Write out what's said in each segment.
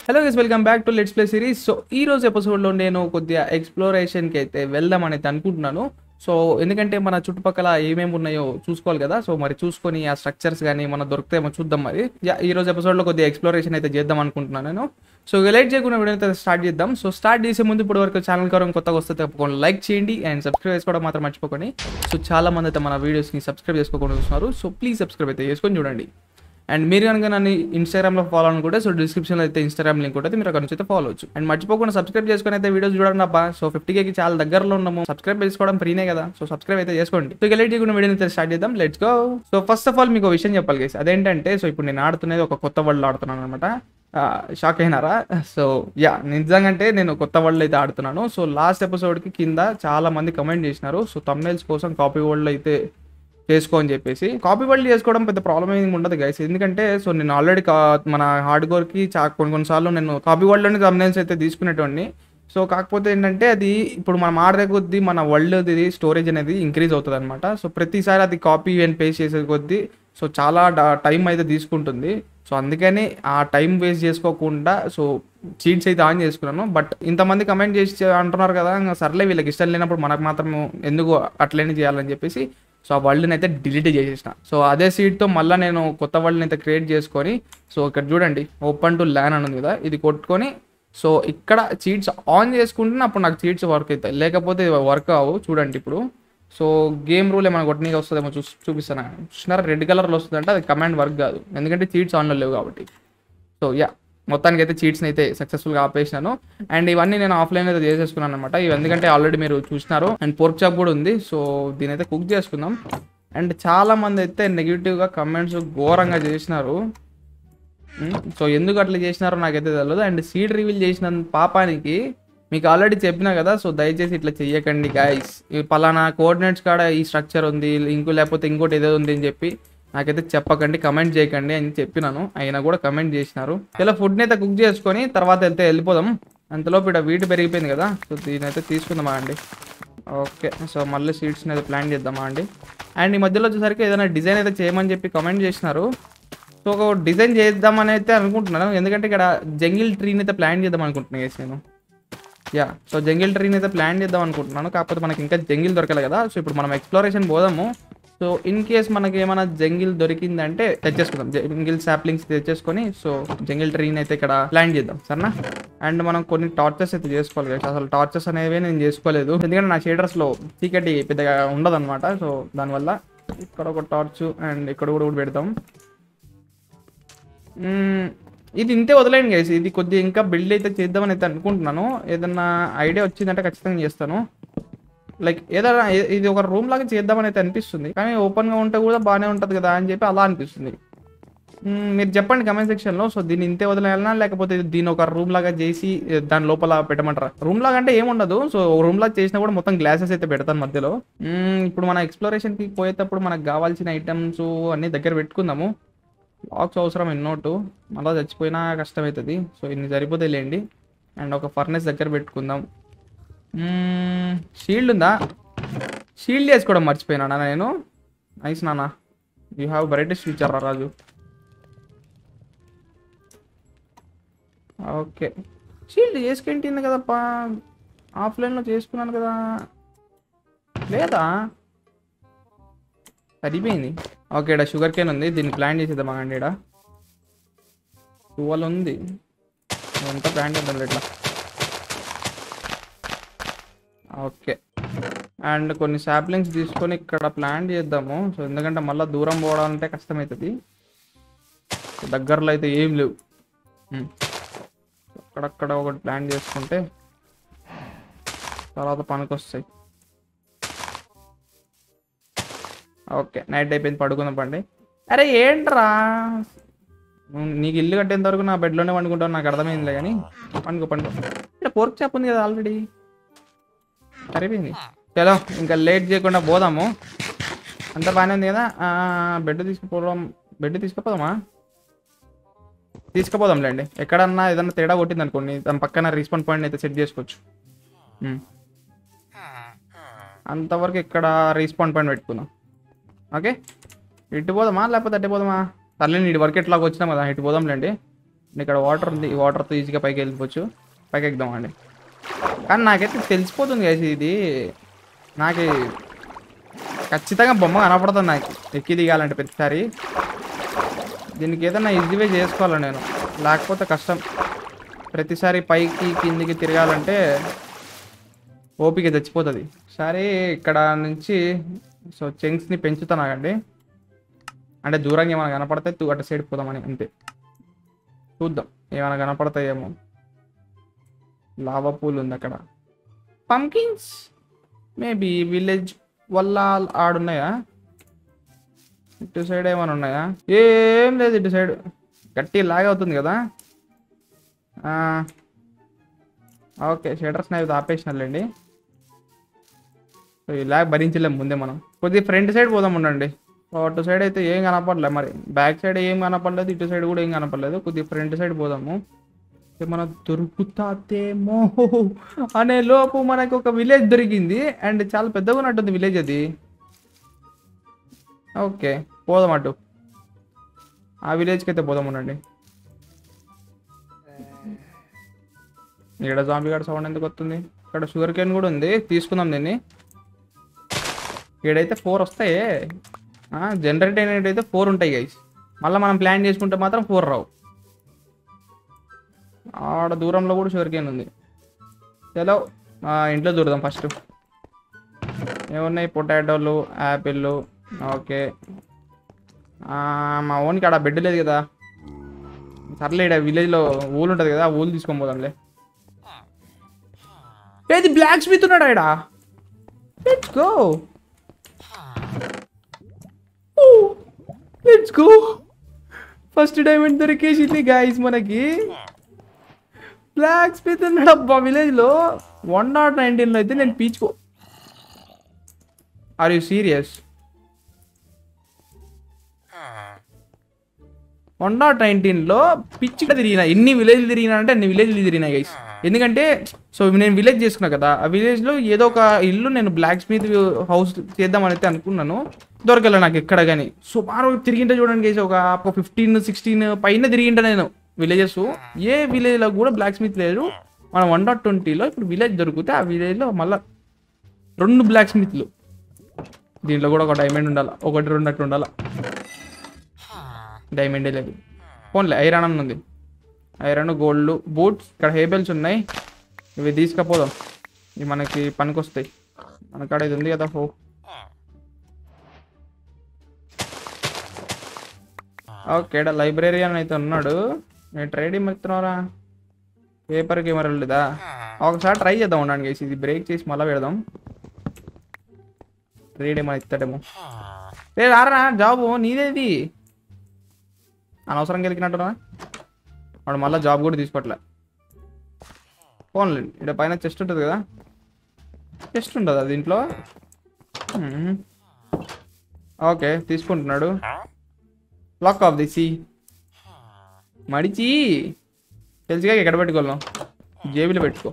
Hello guys welcome back to let's play series so ఈ రోజు ఎపిసోడ్లో నేను కొద్దిగా ఎక్స్ప్లోరేషన్కి అయితే వెళ్దామని అయితే అనుకుంటున్నాను సో ఎందుకంటే మన చుట్టుపక్కల ఏమేమి ఉన్నాయో చూసుకోవాలి కదా సో మరి చూసుకొని ఆ స్ట్రక్చర్స్ కానీ మన దొరికితేమో చూద్దాం మరి యా, ఈ రోజు ఎపిసోడ్లో కొద్దిగా ఎక్స్ప్లోరేషన్ అయితే చేద్దాం అనుకుంటున్నాను నేను సో ఇక లేట్ చేయకుండా వీడియో అయితే స్టార్ట్ చేద్దాం సో స్టార్ట్ చేసే ముందు ఇప్పటి వరకు ఛానల్ కరం కొత్తగా వస్తే తప్పకుండా లైక్ చేయండి అండ్ సబ్స్క్రైబ్ చేసుకోవడం మాత్రం మర్చిపోకండి సో చాలా మంది అయితే మన వీడియోస్ని సబ్స్క్రైబ్ చేసుకోకుండా చూస్తున్నారు సో ప్లీజ్ సబ్స్క్రైబ్ అయితే చేసుకొని చూడండి అండ్ మీరు కనుక నన్ను ఇన్స్టాగ్రామ్లో ఫాలో అనుకుంటే సో డిస్క్రిప్షన్లో అయితే ఇన్స్టాగ్రామ్ లింక్ ఉంటుంది మీరు అక్కడ నుంచి అయితే ఫాలో అవచ్చు అండ్ మర్చిపోకుండా సబ్స్క్రైబ్ చేసుకొని అయితే వీడియోస్ చూడండి అబ్బా సో ఫిఫ్టీ కేకి చాలా దగ్గరలో ఉన్నాము సబ్స్క్రైబ్ చేసుకోవడం ఫ్రీనే కదా సో సబ్స్క్రైబ్ అయితే చేసుకోండి సో ఇక లేట్ చేయకుండా వీడియో అయితే స్టార్ట్ చేద్దాం let's go so first of all మీకు ఒక విషయం చెప్పాలి గైస్ అదేంటంటే సో ఇప్పుడు నేను ఆడుతున్నది ఒక కొత్త వరల్డ్ ఆడుతున్నాను అనమాట షాక్ అయినారా సో యా నిజంగా అంటే నేను కొత్త వరల్డ్ అయితే ఆడుతున్నాను సో లాస్ట్ ఎపిసోడ్కి కింద చాలా మంది కమెంట్ చేసినారు సో తమ్నైల్స్ కోసం కాపీ వరల్డ్ అయితే చేసుకో అని చెప్పేసి కాపీ వరల్డ్ చేసుకోవడం పెద్ద ప్రాబ్లం ఏమి ఉండదు గైస్ ఎందుకంటే సో నేను ఆల్రెడీ మన హార్డ్ కోర్కి చా కొన్ని కొన్నిసార్లు నేను కాపీ వరల్డ్లోనే తమ్నైల్స్ అయితే తీసుకునేటోడిని సో కాకపోతే ఏంటంటే అది ఇప్పుడు మనం ఆడే కొద్దీ మన వరల్డ్ స్టోరేజ్ అనేది ఇంక్రీజ్ అవుతుంది అనమాట సో ప్రతిసారి అది కాపీ అండ్ పేస్ట్ చేసే కొద్దీ సో చాలా టైం అయితే తీసుకుంటుంది సో అందుకని ఆ టైం వేస్ట్ చేసుకోకుండా సో చీట్స్ అయితే ఆన్ చేసుకున్నాను బట్ ఇంతమంది కమెంట్ చేసి అంటున్నారు కదా ఇంకా సర్లే వీళ్ళకి ఇష్టం లేనప్పుడు మనకు మాత్రం ఎందుకు అట్లనే చేయాలని చెప్పేసి సో ఆ వరల్డ్ని అయితే డిలీట్ చేసేసిన సో అదే సీట్తో మళ్ళీ నేను కొత్త వరల్డ్ని అయితే క్రియేట్ చేసుకొని సో ఇక్కడ చూడండి ఓపెన్ టు ల్యాన్ అని ఉంది కదా ఇది కొట్టుకొని సో ఇక్కడ చీట్స్ ఆన్ చేసుకుంటే అప్పుడు నాకు చీట్స్ వర్క్ అవుతాయి లేకపోతే వర్క్ అవ్వు చూడండి ఇప్పుడు సో గేమ్ రూల్ ఏమైనా కొట్టనీకి వస్తుందేమో చూ చూపిస్తాను చూసినారా రెడ్ కలర్లో వస్తుందంటే అది కమాండ్ వర్క్ కాదు ఎందుకంటే చీట్స్ ఆన్లో లేవు కాబట్టి సో యా మొత్తానికి అయితే చీట్స్ని అయితే సక్సెస్ఫుల్గా ఆపేసినాను అండ్ ఇవన్నీ నేను ఆఫ్లైన్ అయితే చేసేసుకున్నాను అనమాట ఇవి ఎందుకంటే ఆల్రెడీ మీరు చూసినారు అండ్ పోర్క్ చాప్ కూడా ఉంది సో దీని అయితే కుక్ చేసుకుందాం అండ్ చాలా మంది అయితే నెగిటివ్గా కమెంట్స్ ఘోరంగా చేసినారు సో ఎందుకు అట్లా చేసినారో నాకైతే తెలియదు అండ్ సీడ్ రివీల్ చేసిన పాపానికి మీకు ఆల్రెడీ చెప్పినా కదా సో దయచేసి ఇట్లా చెయ్యకండి గాయస్ పలానా కోఆర్డినేట్స్ కాడ ఈ స్ట్రక్చర్ ఉంది ఇంకో లేకపోతే ఇంకోటి ఏదో ఉంది అని చెప్పి నాకైతే చెప్పకండి కమెంట్ చేయకండి అని చెప్పినాను అయినా కూడా కమెంట్ చేసినారు ఇలా ఫుడ్ని అయితే కుక్ చేసుకొని తర్వాత వెళ్తే వెళ్ళిపోదాం అంతలోపు ఇక్కడ వీటి పెరిగిపోయింది కదా సో దీని అయితే తీసుకుందామా అండి ఓకే సో మళ్ళీ సీట్స్ని అయితే ప్లాన్ చేద్దామా అండి అండ్ ఈ మధ్యలో వచ్చేసరికి ఏదైనా డిజైన్ అయితే చేయమని చెప్పి కమెంట్ చేసినారు సో ఒక డిజైన్ చేద్దామని అయితే అనుకుంటున్నాను ఎందుకంటే ఇక్కడ జంగిల్ ట్రీని అయితే ప్లాన్ చేద్దాం అనుకుంటున్నాను guys నేను యా సో జంగిల్ ట్రీని అయితే ప్లాన్ చేద్దాం అనుకుంటున్నాను కాకపోతే మనకి ఇంకా జంగిల్ దొరకలే కదా సో ఇప్పుడు మనం ఎక్స్ప్లోరేషన్ పోదాము సో ఇన్ కేస్ మనకి ఏమైనా జంగిల్ దొరికిందంటే తెచ్చేసుకుందాం జంగిల్ సాప్లింగ్స్ తెచ్చేసుకొని సో జంగిల్ ట్రీని అయితే ఇక్కడ ప్లాన్ చేద్దాం సరేనా అండ్ మనం కొన్ని టార్చర్స్ అయితే చేసుకోవాలి guys. అసలు టార్చర్స్ అనేవి నేను చేసుకోలేదు ఎందుకంటే నా షేడర్స్లో చీకటి పెద్దగా ఉండదన్నమాట సో దానివల్ల ఇక్కడ ఒక టార్చ్ అండ్ ఇక్కడ కూడా ఒకటి పెడతాం మ్మ్, ఇది ఇంతే వదిలేండి గైస్ ఇది కొద్దిగా ఇంకా బిల్డ్ అయితే చేద్దామని అయితే అనుకుంటున్నాను ఏదన్నా ఐడియా వచ్చిందంటే ఖచ్చితంగా చేస్తాను లైక్ ఏదైనా ఏ- ఇది ఒక రూమ్ లాగా చేద్దామని అయితే అనిపిస్తుంది కానీ ఓపెన్గా ఉంటే కూడా బాగానే ఉంటుంది కదా అని చెప్పి అలా అనిపిస్తుంది మ్మ్, మీరు చెప్పండి కమెంట్ సెక్షన్లో సో దీన్ని ఇంతే వదిలేయాలన్నా లేకపోతే దీన్ని ఒక రూమ్ లాగా చేసి ఏ, దాని లోపల పెట్టమంటారా రూమ్ లాగా అంటే ఏముండదు సో రూమ్ లాగా చేసినా కూడా మొత్తం గ్లాసెస్ అయితే పెడతాను మధ్యలో మ్మ్, ఇప్పుడు మన ఎక్స్ప్లోరేషన్కి పోయేటప్పుడు మనకు కావాల్సిన ఐటమ్స్ అన్ని దగ్గర పెట్టుకుందాము బాక్స్ అవసరం ఎన్నోటు మళ్ళీ చచ్చిపోయినా కష్టమవుతుంది సో ఇన్ని సరిపోతాయి లేండి అండ్ ఒక ఫర్నెస్ దగ్గర పెట్టుకుందాం షీల్డ్ ఉందా షీల్డ్ వేసుకోవడం మర్చిపోయినా నేను నైస్ నాన్న యూ హ్యావ్ బ్రైటెస్ట్ ఫ్యూచర్ రా రాజు ఓకే షీల్డ్ చేసుకుంటుంది కదప్పా ఆఫ్లైన్లో చేసుకున్నాను కదా లేదా సరిపోయింది ఓకే ఇక్కడ షుగర్ కేన్ ఉంది దీన్ని ప్లాన్ చేసేద్దాం అండి ఇక్కడ టువల్ ఉంది అంతా ప్లాన్ చేద్దాం ఇట్లా ఓకే అండ్ కొన్ని సాప్లింగ్స్ తీసుకొని ఇక్కడ ప్లాన్ చేద్దాము సో ఎందుకంటే మళ్ళీ దూరం పోవడాలంటే కష్టమవుతుంది దగ్గరలో అయితే ఏం లేవు ఉమ్. అక్కడక్కడ ఒకటి ప్లాన్ చేసుకుంటే తర్వాత పనికి వస్తాయి ఓకే నైట్ అయిపోయింది పడుకుందాం పండి అరే ఏంట్రా నువ్వు నీకు ఇల్లు కట్టేంత వరకు నా బెడ్లోనే పండుకుంటావు నాకు అర్థమైందిలే కానీ పండుకో పండుకో ఇక్కడ పోర్క్ చాప్ ఉంది కదా ఆల్రెడీ సరిపోయింది చలో ఇంకా లేట్ చేయకుండా పోదాము అంత బాగానే ఉంది కదా బెడ్ తీసుకుపోదాం బెడ్ తీసుకుపోదామా తీసుకుపోదాంలేండి ఎక్కడన్నా ఏదన్నా తేడా కొట్టింది అనుకోండి దాని పక్కన రీస్పాన్ పాయింట్ అయితే సెట్ చేసుకోవచ్చు ఉమ్. అంతవరకు ఇక్కడ రీస్పాన్ పాయింట్ పెట్టుకుందాం ఓకే ఇటు పోదామా లేకపోతే అటు పోదామా తల్లిని ఇటు వరకు ఎట్లాగ వచ్చినాం కదా ఇటు పోదాంలేండి ఇక్కడ వాటర్ ఉంది ఈ వాటర్తో ఈజీగా పైకి వెళ్ళిపోవచ్చు పైకి ఎక్కుదాం అండి కానీ నాకైతే తెలిసిపోతుంది కదా ఇది నాకు ఖచ్చితంగా బొమ్మ కనపడుతుంది నాకు ఎక్కి దిగాలంటే ప్రతిసారి దీనికి ఏదైనా ఈజీ వే చేసుకోవాలి నేను లేకపోతే కష్టం ప్రతిసారి పైకి కిందికి తిరగాలంటే ఓపిక చచ్చిపోతుంది సరే ఇక్కడ నుంచి సో చెంగ్స్ని పెంచుతానాగండి అంటే దూరంగా ఏమైనా కనపడితే తూ అటు సైడ్ పోదామని అంతే చూద్దాం ఏమైనా కనపడతాయేమో లావా పూల్ ఉంది అక్కడ పంకిన్స్ మేబీ విలేజ్ వల్ల ఆడున్నాయా ఇటు సైడ్ ఏమైనా ఉన్నాయా ఏం లేదు ఇటు సైడ్ గట్టి లాగ్ అవుతుంది కదా ఆ, ఓకే షేటర్స్ నైవ్ ఆపేసినాలండి సో ఈ లాగ్ భరించలేం ముందే మనం కొద్దిగా ఫ్రంట్ సైడ్ పోదాం ఉండండి సో అటు సైడ్ అయితే ఏం కనపడలేదు మరి బ్యాక్ సైడ్ ఏం కనపడలేదు ఇటు సైడ్ కూడా ఏం కనపడలేదు కొద్దిగా ఫ్రంట్ సైడ్ పోదాము మన దొరుకుతాతేమో అనే లోపు మనకు ఒక విలేజ్ దొరికింది అండ్ చాలా పెద్దగా ఉన్నట్టుంది విలేజ్ అది ఓకే పోదాం అటు ఆ విలేజ్కి అయితే పోదాం ఉండండి ఇక్కడ జాంబీ గార్డ్ సౌండ్ ఎందుకు వస్తుంది ఇక్కడ షుగర్ కేన్ కూడా ఉంది తీసుకుందాం దీన్ని ఇక్కడైతే ఫోర్ వస్తాయే జనరేట్ అయినట్టయితే ఫోర్ ఉంటాయి గైస్ మళ్ళీ మనం ప్లాన్ చేసుకుంటే మాత్రం ఫోర్ రావు ఆడ దూరంలో కూడా షుగర్ కేన్ ఉంది చలో ఆ, ఇంట్లో చూడదాం ఫస్ట్ ఏమున్నాయి పొటాటోలు యాపిళ్ళు ఓకే ఆ, మా ఓన్కి ఆడ బెడ్ లేదు కదా సర్లే ఇక్కడ విలేజ్లో ఊలు ఉంటుంది కదా ఆ ఊలు తీసుకొని పోదాంలే ఏది బ్లాక్ స్మిత్ ఉన్నాడా ఇక్కడ let's go let's go first diamond దొరికేసింది గాయస్ మనకి బ్లాక్ స్మిత్ ఉన్నాడు అబ్బా విలేజ్ లో వన్ నాట్ నైన్టీన్ లో అయితే నేను పీచుకో are you serious one not నైన్టీన్లో పిచ్చిగా తిరిగిన ఎన్ని విలేజ్లు తిరిగినా అంటే అన్ని విలేజ్లు తిరిగినా గైస్ ఎందుకంటే సో నేను విలేజ్ చేసుకున్నా కదా ఆ విలేజ్లో ఏదో ఒక ఇల్లు నేను బ్లాక్ స్మిత్ హౌస్ చేద్దామని అయితే అనుకున్నాను దొరకలే నాకు ఎక్కడ కానీ సుమారు తిరిగింటే చూడండి గైస్ ఒక ఫిఫ్టీన్ సిక్స్టీన్ పైన తిరిగింట నేను విలేజెస్ ఏ విలేజ్లో కూడా బ్లాక్ స్మిత్ లేదు మనం వన్ డాట్ ట్వంటీలో ఇప్పుడు విలేజ్ దొరికితే ఆ విలేజ్లో మళ్ళీ రెండు బ్లాక్ స్మిత్లు దీంట్లో కూడా ఒక డైమండ్ ఉండాలి ఒకటి రెండు అట్టు ఉండాలి డైమండే లేదు ఫోన్లే ఐరన్ అని ఉంది ఐరన్ గోల్డ్ బూట్స్ ఇక్కడ హేబెల్స్ ఉన్నాయి ఇవి తీసుకపోదాం ఇవి మనకి పనికొస్తాయి మన కాడ ఇది ఉంది కదా హో ఓకే ఇక్కడ లైబ్రేరియన్ అయితే ఉన్నాడు నేను ట్రైడింగ్ మెత్తున్నారా పేపర్ కెమెరా లేదా ఒకసారి ట్రై చేద్దాం ఉండండి guys. ఇది బ్రేక్ చేసి మళ్ళీ పెడదాం ట్రేడ్ ఏమైనా ఇస్తాడేమో రే రారా జాబు నీదేది అనవసరం గెలికినట్టునా వాడు మళ్ళీ జాబ్ కూడా తీసుకోవట్లే ఫోన్లేండి ఇక్కడ పైన చెస్ట్ ఉంటుంది కదా చెస్ట్ ఉంటుంది దీంట్లో మ్మ్. ఓకే తీసుకుంటున్నాడు లాక్ ఆఫ్ ది సి మడిచి తెలుసుగా ఎక్కడ పెట్టుకోలేం జేబులో పెట్టుకో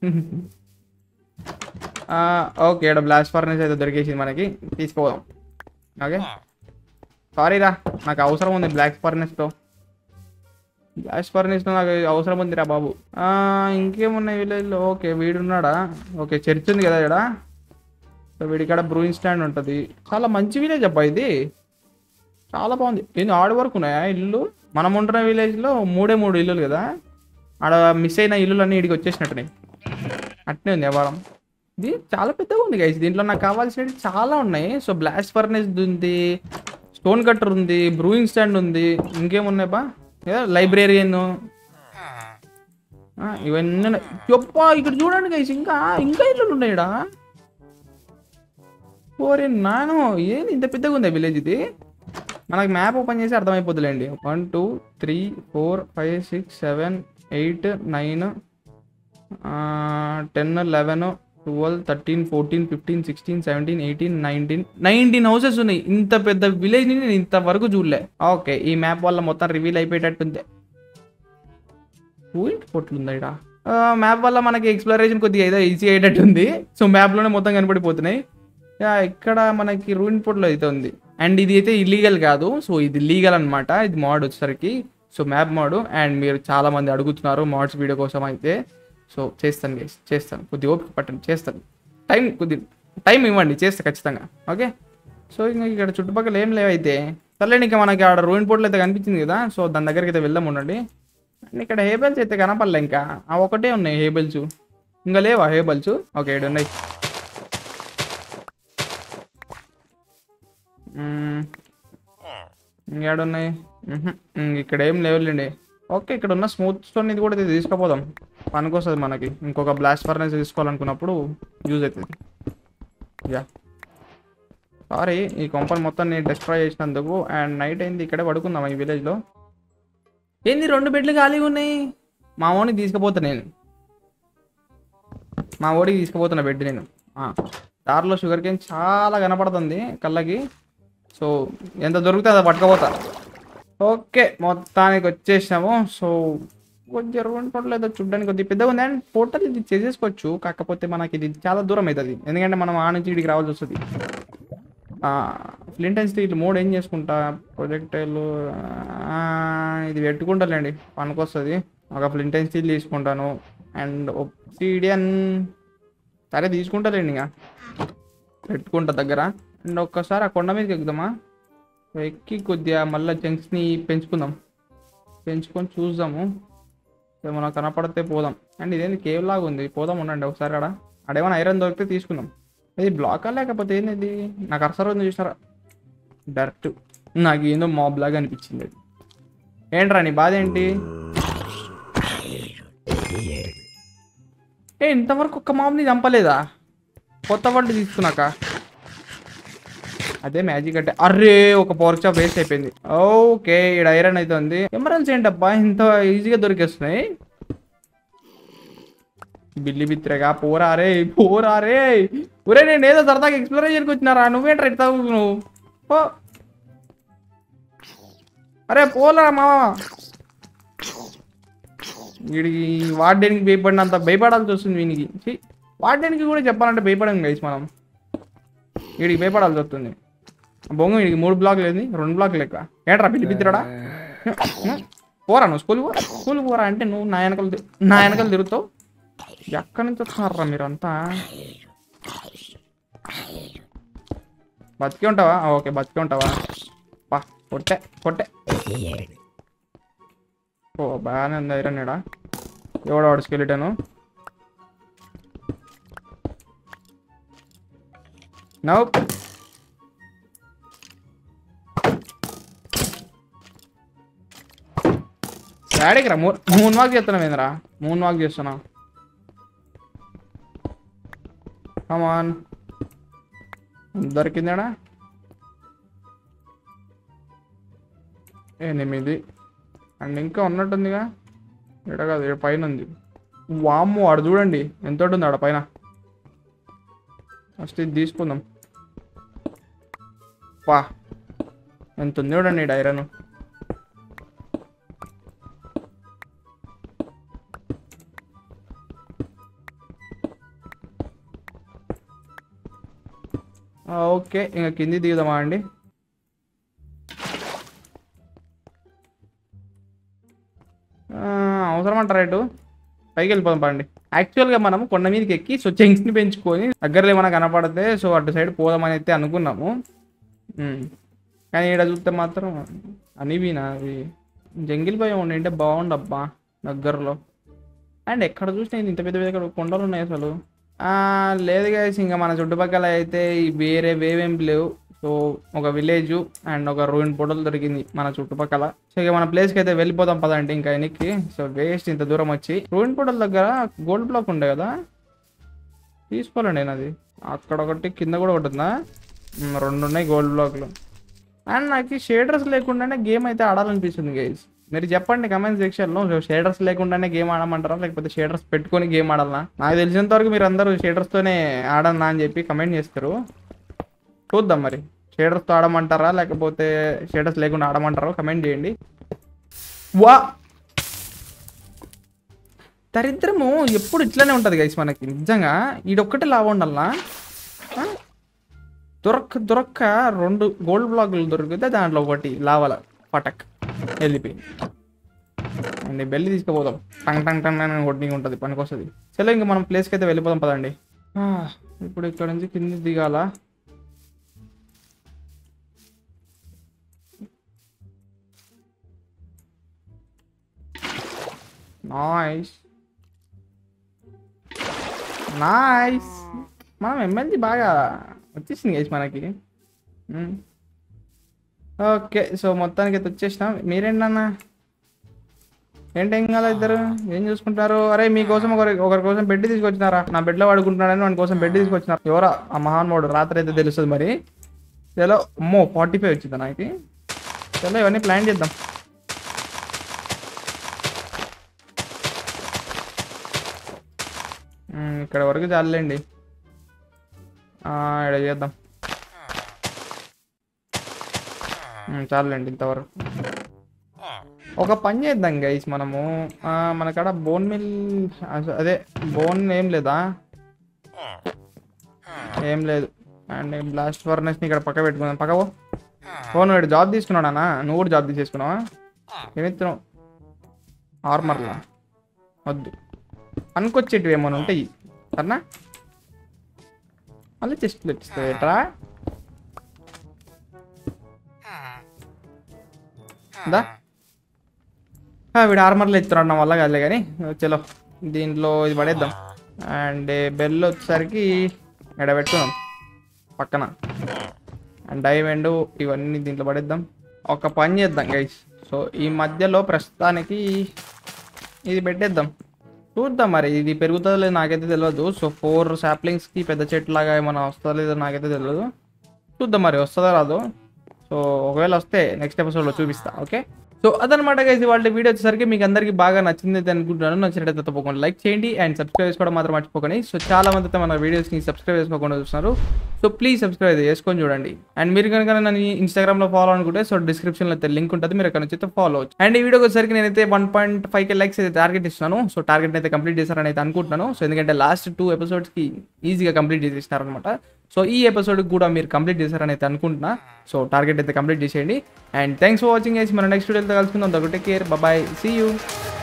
ఆ, ఓకే ఇక్కడ బ్లాస్ట్ ఫర్నేస్ అయితే దొరికేసింది మనకి తీసుకోదాం ఓకే సారీ రా నాకు అవసరం ఉంది బ్లాక్ ఫర్నేస్తో బ్లాస్ట్ ఫర్నేస్తో నాకు అవసరం ఉంది రా బాబు ఆ, ఇంకేమున్నాయి విలేజ్లో ఓకే వీడున్నాడా ఓకే చర్చ్ ఉంది కదా ఇక్కడ సో వీడి ఇక్కడ బ్రూయింగ్ స్టాండ్ ఉంటుంది చాలా మంచి విలేజ్ అబ్బా ఇది చాలా బాగుంది ఏంది ఆడ వరకు ఉన్నాయా ఇల్లు మనం ఉంటున్న విలేజ్లో మూడే మూడు ఇల్లులు కదా ఆడ మిస్ అయిన ఇల్లులు అన్నీ ఇడికి వచ్చేసినట్టున్నాయి అట్నే ఉంది వ్యవహారం ఇది చాలా పెద్దగా ఉంది గైస్ దీంట్లో నాకు కావాల్సినవి చాలా ఉన్నాయి సో బ్లాస్ట్ ఫర్నేస్ ఉంది స్టోన్ కట్టర్ ఉంది బ్రూయింగ్ స్టాండ్ ఉంది ఇంకేమున్నాయి బా ఏదో లైబ్రేరియన్ ఇవన్నీ ఉన్నాయి. యబ్బా ఇక్కడ చూడండి గైస్ ఇంకా ఇంకా ఇల్లులు ఉన్నాయి ఇక్కడ ఓరే నాను ఏంది ఇంత పెద్దగా ఉంది విలేజ్ ఇది మనకి మ్యాప్ ఓపెన్ చేసి అర్థమైపోతుందిలేండి one two three four five six seven eight nine ten eleven twelve thirteen fourteen fifteen sixteen seventeen eighteen nineteen nineteen houses ఉన్నాయి ఇంత పెద్ద విలేజ్ ని నేను ఇంతవరకు చూడలే ఓకే ఈ మ్యాప్ వల్ల మొత్తం రివీల్ అయిపోయేటట్టుంది ఊయింట్ పొట్లు ఉందా ఇక్కడ మ్యాప్ వల్ల మనకి ఎక్స్ప్లోరేషన్ కొద్దిగా ఏదో ఈజీ అయ్యేటట్టుంది సో మ్యాప్లోనే మొత్తం కనపడిపోతున్నాయి యా, ఇక్కడ మనకి రూయిన్ పోర్ట్లో అయితే ఉంది అండ్ ఇది అయితే ఇల్లీగల్ కాదు సో ఇది లీగల్ అన్నమాట ఇది మోడ్ వచ్చేసరికి సో మ్యాప్ మోడ్ అండ్ మీరు చాలా మంది అడుగుతున్నారు మోడ్స్ వీడియో కోసం అయితే సో చేస్తాను గైస్ చేస్తాను కొద్ది ఓపిక పట్టండి చేస్తాను టైం కొద్ది టైం ఇవ్వండి చేస్తా ఖచ్చితంగా ఓకే సో ఇంకా ఇక్కడ చుట్టుపక్కల ఏం లేవైతే సర్లేండి ఇంకా మనకి ఆడ రూయిన్ పోర్ట్లు అయితే కనిపించింది కదా సో దాని దగ్గరికి అయితే వెళ్దాం ఉండండి అండ్ ఇక్కడ హేబెల్స్ అయితే కనపడలే ఇంకా ఆ ఒకటే ఉన్నాయి హేబెల్స్ ఇంకా లేవా హేబెల్స్ ఓకే ఇక్కడ ఉన్నాయి మ్మ్. ఇంకేడున్నాయి మ్హూ. ఇంక ఇక్కడ ఏం లేవులేండి ఓకే ఇక్కడ ఉన్న స్మూత్ స్టోన్ ఇది కూడా ఇది తీసుకుపోదాం పనికొస్తుంది మనకి ఇంకొక బ్లాస్ట్ ఫర్నెస్ తీసుకోవాలనుకున్నప్పుడు యూజ్ అవుతుంది యా సారీ ఈ కొంపని మొత్తం నేను డిస్ట్రాయ్ చేసినందుకు అండ్ నైట్ అయింది ఇక్కడే పడుకుందాం ఈ విలేజ్లో ఏంది రెండు బెడ్లు ఖాళీగా ఉన్నాయి మా ఓనికి తీసుకుపోతా నేను మా ఓడికి తీసుకుపోతున్నా బెడ్ నేను ఆ, దారిలో షుగర్ కేన్ చాలా కనపడుతుంది కళ్ళకి సో ఎంత దొరికితే అది పట్టుకపోతా ఓకే మొత్తానికి వచ్చేసినాము సో కొంచెం రెండు పొట్లు ఏదో చూడడానికి కొద్దిగా పెద్దగా ఉంది అండ్ పోర్టల్ ఇది చేసేసుకోవచ్చు కాకపోతే మనకి ఇది చాలా దూరం అవుతుంది ఎందుకంటే మనం ఆ నుంచి ఇడికి రావాల్సి వస్తుంది ఫ్లింట్ అండ్ స్టీల్ మోడ్ ఏం చేసుకుంటా ప్రొజెక్టైల్ ఇది పెట్టుకుంటాలేండి పనికొస్తుంది ఒక ఫ్లింట్ అండ్ స్టీల్ తీసుకుంటాను అండ్ ఒప్సిడియన్ సరే తీసుకుంటాలేండి ఇంకా పెట్టుకుంటా దగ్గర అండ్ ఒక్కసారి ఆ కొండ మీదకి ఎక్కుదామా ఎక్కి కొద్దిగా మళ్ళీ జంక్స్ని పెంచుకుందాం పెంచుకొని చూద్దాము ఏమైనా కనపడితే పోదాం అండ్ ఇదేంది కేవ్ లాగా ఉంది పోదాం ఉండండి ఒకసారి ఆడ ఆడేమైనా ఐరన్ దొరికితే తీసుకుందాం ఇది బ్లాకా లేకపోతే ఏంది ఇది నాకు అరసర ఉంది చూసారా డైరెక్ట్ నాకు ఏందో మాబ్ లాగా అనిపించింది అది ఏంట్రా నీ బాధ ఏంటి ఏ ఇంతవరకు ఒక్క మాబ్ని చంపలేదా కొత్త వాళ్ళు తీసుకున్నాక అదే మ్యాజిక్ అంటే అర్రే ఒక పవర్ షాప్ వేస్ట్ అయిపోయింది ఓకే ఇక్కడ ఐరన్ అయితే ఉంది ఎమరల్స్ ఏంటబ్బా ఇంత ఈజీగా దొరికేస్తున్నాయి బిల్లి బిత్రగా పోరా రే పోరా రే ఒరే నేను ఏదో సరదాగా ఎక్స్ప్లోరేషన్కి వచ్చినారా నువ్వేంట్రా ఇట్లా నువ్వు పో అరే పోలా మామ వీడికి వాడడానికి భయపడినంత భయపడాల్సి వస్తుంది వీనికి ఛీ, వాడడానికి కూడా చెప్పాలంటే భయపడం గైస్ మనం వీడికి భయపడాల్సి వస్తుంది బొంగ వీడికి మూడు బ్లాక్ లేదు రెండు బ్లాక్ లెక్క ఏంట్రా పిల్లి పిత్తిరాడా పోరా నువ్వు స్కూల్ పోరా స్కూల్ పోరా అంటే నువ్వు నా వెనకలు తి- నా వెనకలు తిరుగుతావు ఎక్కడి నుంచి వస్తున్నారా మీరంతా బతికి ఉంటావా ఆ, ఓకే బతికి ఉంటావా పా కొట్టే కొట్టే ఓ బాగానే ఉంది ఐరన్ ఇడా ఎవడో వాడు స్కెలిటను నవ్వు డాడీకి రా మూన్ మూన్ వాక్ చేస్తున్నాం ఏంద్రా మూన్ వాక్ చేస్తున్నా కమాన్ దొరికిందాడా ఎనిమిది అండ్ ఇంకా ఉన్నట్టుందిగా ఇక్కడ కాదు ఇక్కడ పైన ఉంది వామ్మో ఆడ చూడండి ఎంత ఉంటుంది ఆడ పైన ఫస్ట్ ఇది తీసుకుందాం వా ఎంత ఉంది చూడండి ఈ ఐరన్ ఓకే ఇంకా కింది దిగుదామా అండి ఆ, అవసరం అంటారా ఇటు పైకి వెళ్ళిపోదాం పండి యాక్చువల్గా మనం కొండ మీదకి ఎక్కి సో చెంక్స్ని పెంచుకొని దగ్గరలో ఏమైనా కనపడితే సో అటు సైడ్ పోదామని అయితే అనుకున్నాము ఉమ్. కానీ ఇక్కడ చూస్తే మాత్రం అనివినా అవి జంగిల్ భయం ఉండింటే బాగుండబ్బా దగ్గరలో అండ్ ఎక్కడ చూసినా ఇంత పెద్ద పెద్ద కొండలు ఉన్నాయి అసలు ఆ, లేదు గైస్ ఇంకా మన చుట్టుపక్కల అయితే ఈ వేరే వేవేం లేవు సో ఒక విలేజ్ అండ్ ఒక రూయిన్ పొడలు దొరికింది మన చుట్టుపక్కల సో ఇక మన ప్లేస్కి అయితే వెళ్ళిపోదాం పదండి ఇంకా వెనక్కి సో వేస్ట్ ఇంత దూరం వచ్చి రూయిన్ పొడల దగ్గర గోల్డ్ బ్లాక్ ఉండే కదా తీసుకోవాలండి నేను అది అక్కడ ఒకటి కింద కూడా ఒకటి ఉందా మ్, రెండు ఉన్నాయి గోల్డ్ బ్లాక్లు అండ్ నాకు షేడర్స్ లేకుండానే గేమ్ అయితే ఆడాలనిపిస్తుంది గైస్ మీరు చెప్పండి కమెంట్ సెక్షన్లో షేడర్స్ లేకుండానే గేమ్ ఆడమంటారా లేకపోతే షేడర్స్ పెట్టుకొని గేమ్ ఆడాలా నాకు తెలిసినంత వరకు మీరు అందరూ షేడర్స్తోనే ఆడన్నా అని చెప్పి కమెంట్ చేస్తారు చూద్దాం మరి షేడర్స్తో ఆడమంటారా లేకపోతే షేడర్స్ లేకుండా ఆడమంటారో కమెంట్ చేయండి వా దరిద్రము ఎప్పుడు ఇట్లానే ఉంటుంది గైస్ మనకి నిజంగా ఈడొక్కటే లాభం ఉండాలనా ఆ? దొరక్క దొరక్క రెండు గోల్డ్ బ్లాక్లు దొరికితే దాంట్లో ఒకటి లావాల పటక్ వెళ్ళిపోయి అండ్ ఈ బెల్లి తీసుకుపోదాం టంగ్ టంగ్ టంగ్ అని కొట్టి ఉంటుంది పనికి వస్తుంది చలో ఇంకా మనం ప్లేస్కి అయితే వెళ్ళిపోదాం పదండి ఆ, ఇప్పుడు ఇక్కడ నుంచి కింద దిగాల నాయిస్ నాయిస్ మనం ఎమ్మెల్యే బాగా వచ్చేసింది గైస్ మనకి మ్మ్. ఓకే సో మొత్తానికి అయితే వచ్చేసినాం మీరేంటన్నా ఏంటి ఏం కాదు ఇద్దరు ఏం చూసుకుంటారు అరే మీకోసం ఒకరి ఒకరి కోసం బెడ్ తీసుకొచ్చినారా నా బెడ్లో పడుకుంటున్నాడని వాడి కోసం బెడ్ తీసుకొచ్చినారు ఎవరా ఆ మహానుభావుడు రాత్రి అయితే తెలుస్తుంది మరి చలో అమ్మో ఫార్టీ ఫైవ్ వచ్చిందా నాకు చలో ఇవన్నీ ప్లాన్ చేద్దాం మ్మ్, ఇక్కడ వరకు చాలండి ఇక్కడ చేద్దాం మ్మ్, చాలండి ఇంతవరకు ఒక పని చేద్దాం గైస్ మనము ఆ, మన కాడ బోన్ మిల్ అదే బోన్ ఏం లేదా ఏం లేదు అండ్ బ్లాస్ట్ ఫర్నెస్ ఇక్కడ పక్క పెట్టుకుందాం పక్క పో ఫోన్ వాడు జాబ్ తీసుకున్నాడానా నువ్వు కూడా జాబ్ తీసేసుకున్నావా ఏమిస్తున్నావు ఆర్మర్లా వద్దు పనికొచ్చేటివి ఏమైనా ఉంటాయి సరేనా మళ్ళీ చెస్ట్ పెట్టిస్తావు ఏట్రా దా ఆ, వీడు ఆర్మర్లో ఎత్తున్నాడు నా వల్ల కాదులే కానీ చలో దీంట్లో ఇది పడేద్దాం అండ్ బెల్ వచ్చేసరికి ఎడ పెట్టుకుందాం పక్కన అండ్ డైమండ్ ఇవన్నీ దీంట్లో పడేద్దాం ఒక పని చేద్దాం గైస్ సో ఈ మధ్యలో ప్రస్తుతానికి ఇది పెట్టేద్దాం చూద్దాం మరి ఇది పెరుగుతుందో లేదో నాకైతే తెలియదు సో ఫోర్ సాప్లింగ్స్కి పెద్ద చెట్టు లాగా ఏమైనా వస్తుందో లేదో నాకైతే తెలియదు చూద్దాం మరి వస్తుందో రాదో సో ఒకవేళ వస్తే నెక్స్ట్ ఎపిసోడ్లో చూపిస్తా ఓకే సో అదనమాట గైస్ వాళ్ళ వీడియో వచ్చేసరికి మీకు అందరికీ బాగా నచ్చింది అయితే అనుకుంటున్నాను నచ్చినట్టయితే తప్పకుండా లైక్ చేయండి అండ్ సబ్స్క్రైబ్ చేసుకోవడం మాత్రం మర్చిపోకండి సో చాలా మంది అయితే మన వీడియోస్ని సబ్స్క్రైబ్ చేసుకోకుండా చూస్తున్నారు సో ప్లీజ్ సబ్స్క్రైబ్ అయితే చేసుకొని చూడండి అండ్ మీరు కనుక నన్ను ఇన్స్టాగ్రామ్లో ఫాలో అనుకుంటే సో డిస్క్రిప్షన్లో అయితే లింక్ ఉంటుంది మీరు అక్కడ నుంచి అయితే ఫాలో అవచ్చు అండ్ ఈ వీడియోకి వచ్చేసరికి నేనైతే one point five K likes అయితే టార్గెట్ ఇస్తున్నాను సో టార్గెట్ అయితే కంప్లీట్ చేశారని అయితే అనుకుంటున్నాను సో ఎందుకంటే లాస్ట్ టూ ఎపిసోడ్స్కి ఈజీగా కంప్లీట్ చేసేసినారనమాట సో ఈ ఎపిసోడ్ కూడా మీరు కంప్లీట్ చేశారని అయితే అనుకుంటున్నా సో టార్గెట్ అయితే కంప్లీట్ చేసేయండి and thanks for watching guys మన నెక్స్ట్ వీడియోతో కలుసుకుందాం దొరకటే కేర్ బాయ్ సీ యూ